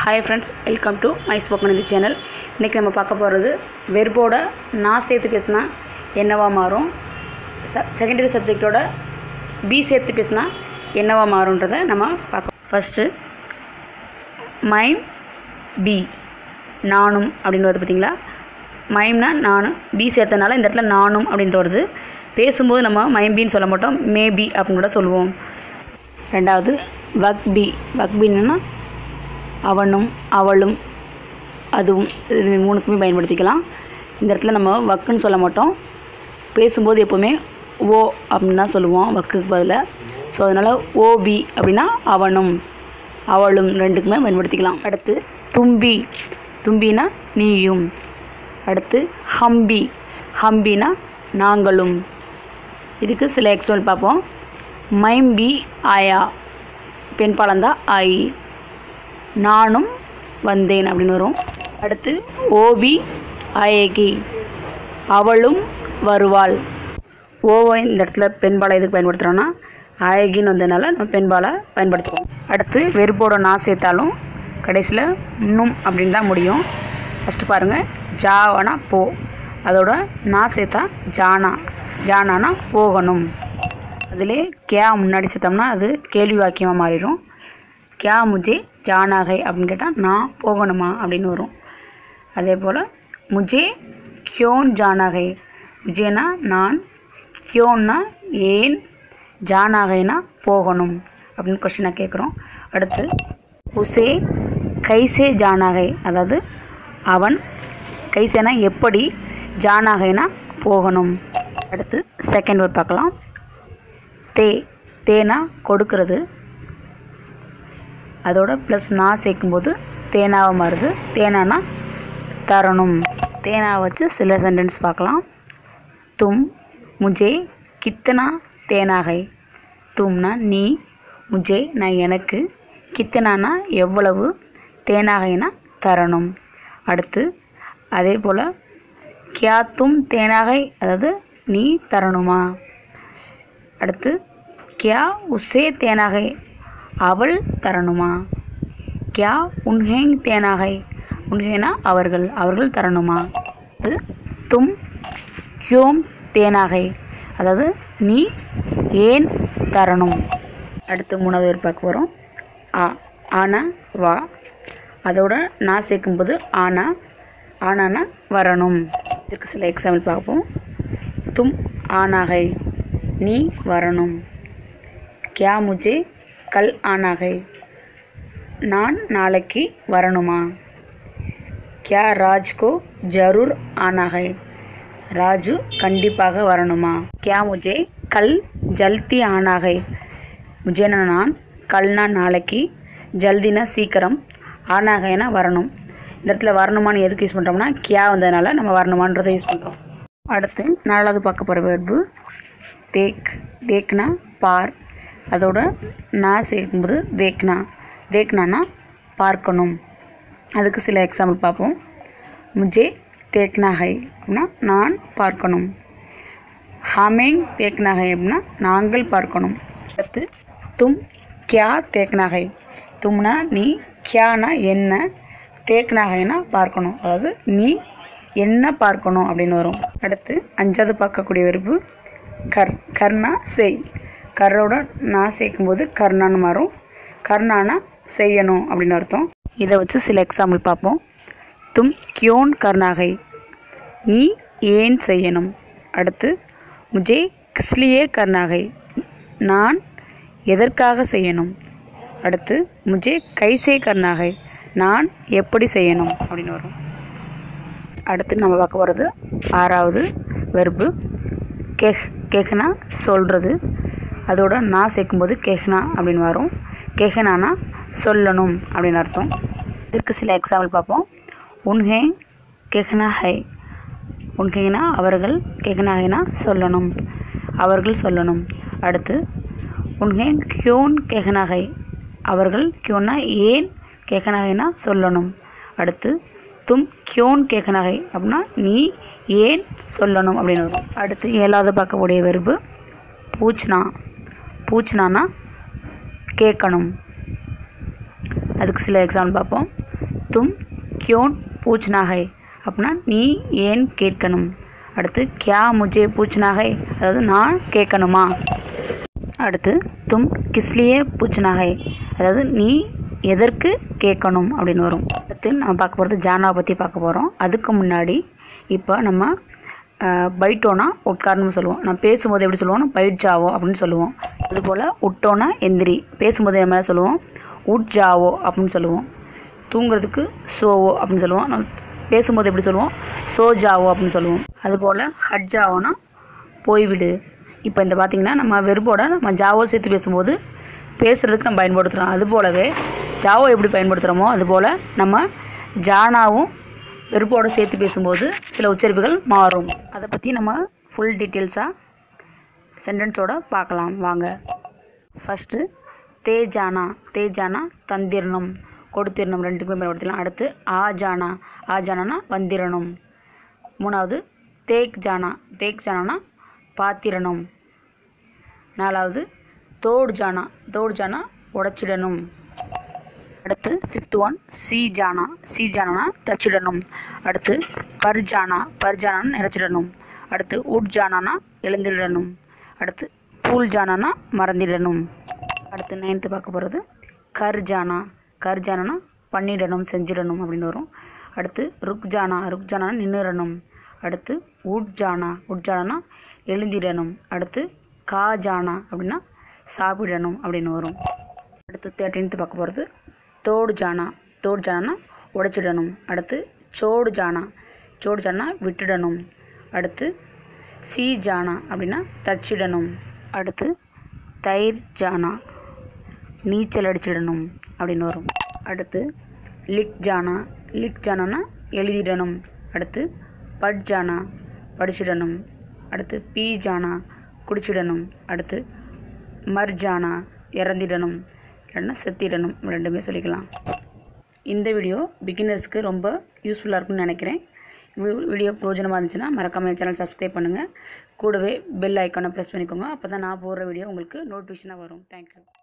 hi friends welcome to my spoken இந்த channel இன்றைக்கி நம்ம பார்க்க போகிறது வெர்போட நான் சேர்த்து பேசினா என்னவா மாறும் ச செகண்டரி சப்ஜெக்டோட பி சேர்த்து பேசினா என்னவா மாறுன்றதை நம்ம பார்க்க ஃபஸ்ட்டு மைம் பி நானும் அப்படின்னு வருது பார்த்தீங்களா மைம்னா நானும் பி சேர்த்தனால இந்த இடத்துல நானும் அப்படின்ட்டு வருது பேசும்போது நம்ம மைம்பின்னு சொல்ல மாட்டோம் மேபி அப்படின்னு கூட சொல்லுவோம் ரெண்டாவது வக்பி வக்பின்னா அவனும் அவளும் அதுவும் இது மூணுக்குமே பயன்படுத்திக்கலாம் இந்த இடத்துல நம்ம வக்குன்னு சொல்ல மாட்டோம் பேசும்போது எப்போவுமே ஓ அப்படின்னு தான் சொல்லுவோம் வக்குக்கு பதிலாக ஸோ அதனால் ஓபி அப்படின்னா அவனும் அவளும் ரெண்டுக்குமே பயன்படுத்திக்கலாம் அடுத்து தும்பி தும்பினா நீயும் அடுத்து ஹம்பி ஹம்பினா நாங்களும் இதுக்கு சில எக்ஸாம்பிள் பார்ப்போம் மைம்பி ஆயா பெண் பாலந்தா ஆயி நானும் வந்தேன் அப்படின்னு வரும் அடுத்து ஓபி ஆயகி அவளும் வருவாள் ஓவை இந்த இடத்துல பெண்பாலை எதுக்கு பயன்படுத்துகிறோன்னா ஆயகின்னு வந்ததுனால நம்ம பெண்பாலை பயன்படுத்துவோம் அடுத்து வெறுப்போட நான் சேர்த்தாலும் கடைசியில் நும் அப்படின்னு தான் முடியும் ஃபஸ்ட்டு பாருங்கள் ஜாவானா போ அதோட நான் சேர்த்தா ஜானா ஜானானா போகணும் அதிலே கே முன்னாடி சேர்த்தோம்னா அது கேள்வி வாக்கியமாக மாறிடும் கியா முஜே ஜானாகை அப்படின்னு கேட்டால் நான் போகணுமா அப்படின்னு வரும் அதே போல் முஜே கியோன் ஜானாகை முஜேனா நான் கியோன்னா ஏன் ஜானாகைனா போகணும் அப்படின்னு கொஷினாக கேட்குறோம் அடுத்து உசே கைசே ஜானாகை அதாவது அவன் கைசேனா எப்படி ஜானாகைனா போகணும் அடுத்து செகண்ட் வேர்ட் பார்க்கலாம் தே தேனா கொடுக்கறது அதோட ப்ளஸ் நான் சேர்க்கும்போது தேனாவை மாறுது தேனானா தரணும் தேனாவை வச்சு சில சென்டென்ஸ் பார்க்கலாம் தும் முஜே கித்தனா தேனாகை தும்னா நீ முஜே நான் எனக்கு கித்தனானா எவ்வளவு தேனாகைனா தரணும் அடுத்து அதே போல் கியா தும் தேனாகை அதாவது நீ தரணுமா அடுத்து கியா உசே தேனாகை அவள் தரணுமா கியா உன்ஹேங் தேனாகை உன்ஹேனா அவர்கள் அவர்கள் தரணுமா அது தும் கியோம் தேனாகை அதாவது நீ ஏன் தரணும் அடுத்து மூணாவது பேர் பார்க்க போகிறோம் ஆ ஆனா வா அதோட நான் சேர்க்கும்போது ஆனா ஆனானா வரணும் இதுக்கு சில எக்ஸாம்பிள் பார்ப்போம் தும் ஆனாகை நீ வரணும் கியா முஜே கல் ஆனாகை நான் நாளைக்கு வரணுமா கியா ராஜ்கோ ஜரூர் ஆனாகை ராஜு கண்டிப்பாக வரணுமா கியா முஜே கல் ஜல்தி ஆனாகை முஜேனா நான் கல்னா நாளைக்கு ஜல்தினா சீக்கிரம் ஆனாகைனா வரணும் இந்த இடத்துல வரணுமான்னு எதுக்கு யூஸ் பண்ணுறோம்னா கியா வந்ததுனால நம்ம வரணுமான்றதை யூஸ் பண்ணுறோம் அடுத்து நாலாவது பார்க்க போகிற வெர்பு தேக் தேக்னா பார் அதோட நான் சேர்க்கும்போது தேக்னா தேக்னானா பார்க்கணும் அதுக்கு சில எக்ஸாம்பிள் பார்ப்போம் முஜே தேக்னா ஹை அப்படின்னா நான் பார்க்கணும் ஹமேங் தேக்னா ஹை அப்படின்னா நாங்கள் பார்க்கணும் அடுத்து தும் கியா தேக்னாகை தும்னா நீ கியானா என்ன தேக்னாகைனா பார்க்கணும் அதாவது நீ என்ன பார்க்கணும் அப்படின்னு வரும் அடுத்து அஞ்சாவது பார்க்கக்கூடிய வெறுப்பு கர் கர்னா செய் கரோட நான் சேர்க்கும்போது கர்ணான்னு மாறும் கர்ணானா செய்யணும் அப்படின்னு அர்த்தம் இதை வச்சு சில எக்ஸாம்பிள் பார்ப்போம் தும் கியோன் கர்ணாகை நீ ஏன் செய்யணும் அடுத்து முஜே கிஸ்லியே கர்ணாகை நான் எதற்காக செய்யணும் அடுத்து முஜே கைசே கர்ணாகை நான் எப்படி செய்யணும் அப்படின்னு வரும் அடுத்து நம்ம பார்க்க போகிறது ஆறாவது வெறுப்பு கெஹ் கெஹ்னா சொல்கிறது அதோட நான் சேர்க்கும்போது கெஹ்னா அப்படின்னு வரும் கெஹ்னானா சொல்லணும் அப்படின்னு அர்த்தம் இதற்கு சில எக்ஸாம்பிள் பார்ப்போம் உன்ஹே கெஹ்னா ஹை உன்ஹேனா அவர்கள் கெஹ்னாஹைனா சொல்லணும் அவர்கள் சொல்லணும் அடுத்து உன்ஹே கியோன் கெஹ்னாகை அவர்கள் கியோன்னா ஏன் கேட்கனாகைனா சொல்லணும் அடுத்து தும் கியோன் கேட்கனாகை அப்படின்னா நீ ஏன் சொல்லணும் அப்படின்னு வரும் அடுத்து ஏழாவது பார்க்கக்கூடிய வெறுப்பு பூச்னா பூச்னானா கேட்கணும் அதுக்கு சில எக்ஸாம்பிள் பார்ப்போம் தும் கியோன் பூச்னா ஹை அப்படின்னா நீ ஏன் கேட்கணும் அடுத்து கியா முஜே பூச்னா ஹை அதாவது நான் கேட்கணுமா அடுத்து தும் கிஸ்லியே பூச்னா ஹை அதாவது நீ எதற்கு கேட்கணும் அப்படின்னு வரும் அடுத்து நம்ம பார்க்க போகிறது ஜானாவை பற்றி பார்க்க போகிறோம் அதுக்கு முன்னாடி இப்போ நம்ம பைட்டோனா உட்காரணும்னு சொல்லுவோம் நான் பேசும்போது எப்படி சொல்லுவோம் பைட் ஜாவோ அப்படின்னு சொல்லுவோம் அதுபோல் உட்டோனா எந்திரி பேசும்போது என்ன சொல்லுவோம் உட் ஜாவோ அப்படின்னு சொல்லுவோம் தூங்குறதுக்கு சோவோ அப்படின்னு சொல்லுவோம் நம்ம பேசும்போது எப்படி சொல்லுவோம் சோ ஜாவோ அப்படின்னு சொல்லுவோம் அதுபோல் ஹட் ஜாவோனா போய்விடு இப்போ இந்த பார்த்திங்கன்னா நம்ம வெறுப்போட நம்ம ஜாவோ சேர்த்து பேசும்போது பேசுகிறதுக்கு நம்ம பயன்படுத்துகிறோம் அது போலவே ஜாவோ எப்படி பயன்படுத்துகிறோமோ அதுபோல் நம்ம ஜானாவும் வெறுப்போடு சேர்த்து பேசும்போது சில உச்சரிப்புகள் மாறும் அதை பற்றி நம்ம ஃபுல் டீட்டெயில்ஸாக சென்டென்ஸோட பார்க்கலாம் வாங்க ஃபஸ்ட்டு தேஜானா தேஜானா தந்திரணும் கொடுத்திரணும் ரெண்டுக்குமே பயன்படுத்தலாம் அடுத்து ஆ ஜானா ஆ ஜானானா வந்திரணும் மூணாவது தேக் ஜானா தேக் ஜானானா பாத்திரணும் நாலாவது தோடு ஜானா தோடு ஜானா உடச்சிடணும் அடுத்து ஃபிஃப்த் ஒன் சி ஜானா சி ஜானானா தச்சிடணும் அடுத்து பர்ஜானா பர்ஜானானா நிறச்சிடணும் அடுத்து உட் ஜானானா எழுந்திடணும் அடுத்து பூல் ஜானானா மறந்திடணும் அடுத்து நைன்த்து பார்க்க போகிறது கர் ஜானா கர் ஜானானா பண்ணிடணும் செஞ்சிடணும் அப்படின்னு வரும் அடுத்து ருக் ஜானா ருக் ஜானானா நின்றுடணும் அடுத்து உட் ஜானா உட் ஜானானா எழுந்திடணும் அடுத்து கா ஜானா அப்படின்னா சாப்பிடணும் அப்படின்னு வரும் அடுத்து தேர்ட்டீன்த்து பார்க்க போகிறது தோடு ஜானா தோடு ஜானா உடைச்சிடணும் அடுத்து சோடு ஜானா சோடு ஜானா விட்டுடணும் அடுத்து சி ஜானா அப்படின்னா தச்சிடணும் அடுத்து தயிர் ஜானா நீச்சல் அடிச்சிடணும் அப்படின்னு வரும் அடுத்து லிக் ஜானா லிக் ஜானானா எழுதிடணும் அடுத்து பட் ஜானா படிச்சிடணும் அடுத்து பீ ஜானா குடிச்சிடணும் அடுத்து மர் ஜானா இறந்திடணும் இல்லைன்னா செத்திடணும் ரெண்டுமே சொல்லிக்கலாம் இந்த வீடியோ பிகினர்ஸ்க்கு ரொம்ப யூஸ்ஃபுல்லாக இருக்கும்னு நினைக்கிறேன் வீ- வீடியோ பிரோஜனமாக இருந்துச்சுன்னா மறக்காம என் சேனல் சப்ஸ்கிரைப் பண்ணுங்கள் கூடவே பெல் ஐக்கானை ப்ரெஸ் பண்ணிக்கோங்க அப்போ தான் நான் போடுற வீடியோ உங்களுக்கு நோட்டிஃபிகேஷனாக வரும் தேங்க்யூ